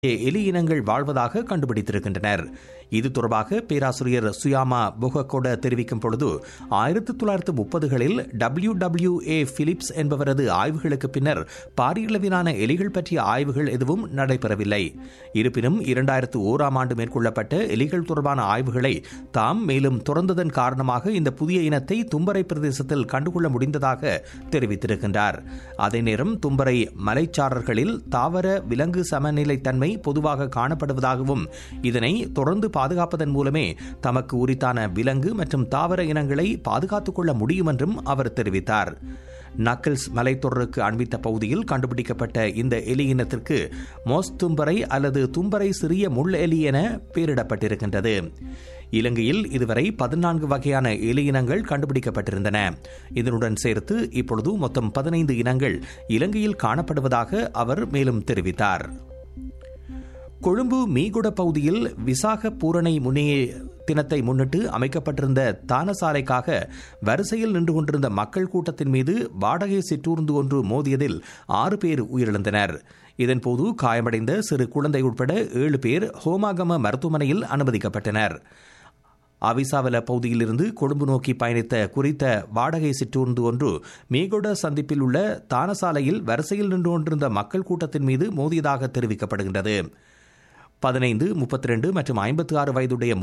எலி இனங்கள் வாழ்வதாக கண்டுபிடித்திருக்கின்றனர் இது தொடர்பாக பேராசிரியர் சுயாமா புகக்கொட தெரிவிக்கும் பொழுது ஆயிரத்தி தொள்ளாயிரத்து முப்பதுகளில் டபிள்யூ டபிள்யூ ஏ பிலிப்ஸ் என்பவரது ஆய்வுகளுக்கு பின்னர் பாரியளவிலான எலிகள் பற்றிய ஆய்வுகள் எதுவும் நடைபெறவில்லை இருப்பினும் இரண்டாயிரத்து ஓராம் ஆண்டு மேற்கொள்ளப்பட்ட எலிகள் தொடர்பான ஆய்வுகளை தாம் மேலும் தொடர்ந்ததன் காரணமாக இந்த புதிய இனத்தை தும்பரை பிரதேசத்தில் கண்டுகொள்ள முடிந்ததாக தெரிவித்திருக்கின்றார் அதே நேரம் தும்பரை மலைச்சாரர்களில் தாவர விலங்கு சமநிலைத்தன்மை பொதுவாக காணப்படுவதாகவும் இதனை தொடர்ந்து பாதுகாப்பதன் மூலமே தமக்கு உரித்தான விலங்கு மற்றும் தாவர இனங்களை பாதுகாத்துக் கொள்ள முடியும் என்றும் அவர் தெரிவித்தார் நக்கல்ஸ் மலைத்தொடருக்கு அண்மித்த பகுதியில் கண்டுபிடிக்கப்பட்ட இந்த எலி இனத்திற்கு மோஸ் தும்பரை அல்லது தும்பரை சிறிய முள் எலி என பெயரிடப்பட்டிருக்கின்றது இலங்கையில் இதுவரை பதினான்கு வகையான எலி இனங்கள் கண்டுபிடிக்கப்பட்டிருந்தன இதனுடன் சேர்த்து இப்பொழுது மொத்தம் பதினைந்து இனங்கள் இலங்கையில் காணப்படுவதாக அவர் மேலும் தெரிவித்தார் கொழும்பு மீகுட பகுதியில் விசாக பூரணை முன்னைய தினத்தை முன்னிட்டு அமைக்கப்பட்டிருந்த தானசாலைக்காக வரிசையில் நின்று கொண்டிருந்த மக்கள் கூட்டத்தின் மீது வாடகை சிற்றூர்ந்து ஒன்று மோதியதில் ஆறு பேர் உயிரிழந்தனர் இதன்போது காயமடைந்த சிறு குழந்தை உட்பட ஏழு பேர் ஹோமாகம மருத்துவமனையில் அனுமதிக்கப்பட்டனர் அவிசாவல பகுதியிலிருந்து கொழும்பு நோக்கி பயணித்த குறித்த வாடகை சிற்றூர்ந்து ஒன்று மேகொட சந்திப்பில் உள்ள தானசாலையில் வரிசையில் நின்று கொண்டிருந்த மக்கள் கூட்டத்தின் மீது மோதியதாக தெரிவிக்கப்படுகின்றது பதினைந்து முப்பத்தி ரெண்டு மற்றும் ஐம்பத்தி ஆறு வயதுடைய